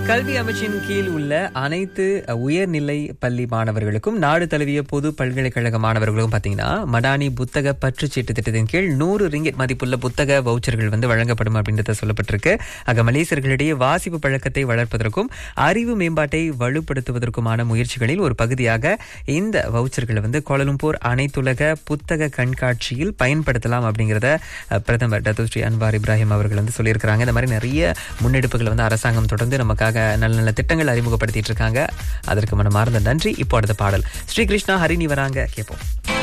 கல்வி அமைச்சின் கீழ் உள்ள அனைத்து உயர்நிலை பள்ளி மாணவர்களுக்கும் நாடு தழுவிய பொது பல்கலைக்கழக மாணவர்களுக்கும் பாத்தீங்கன்னா மடானி புத்தக பற்று சீட்டு திட்டத்தின் கீழ் நூறு ரிங்கிட் மதிப்புள்ள புத்தக வவுச்சர்கள் வந்து வழங்கப்படும் அப்படின்றத சொல்லப்பட்டிருக்கு ஆக மலேசியர்களிடையே வாசிப்பு பழக்கத்தை வளர்ப்பதற்கும் அறிவு மேம்பாட்டை வலுப்படுத்துவதற்குமான முயற்சிகளில் ஒரு பகுதியாக இந்த வவுச்சர்களை வந்து கோலலும்பூர் அனைத்துலக புத்தக கண்காட்சியில் பயன்படுத்தலாம் அப்படிங்கிறத அஹ், பிரதமர் டத்துஸ்ரீ அன்வார் இப்ராஹிம் அவர்கள் வந்து சொல்லியிருக்கிறாங்க இந்த மாதிரி நிறைய முன்னெடுப்புகளை வந்து அரசாங்கம் தொடர்ந்து நமக்காக நல்ல நல்ல திட்டங்கள் அறிமுகப்படுத்திட்டு இருக்காங்க அதற்கு மனமார்ந்த நன்றி இப்போ அடுத்த பாடல் ஸ்ரீ கிருஷ்ணா ஹரிணி வராங்க கேட்போம்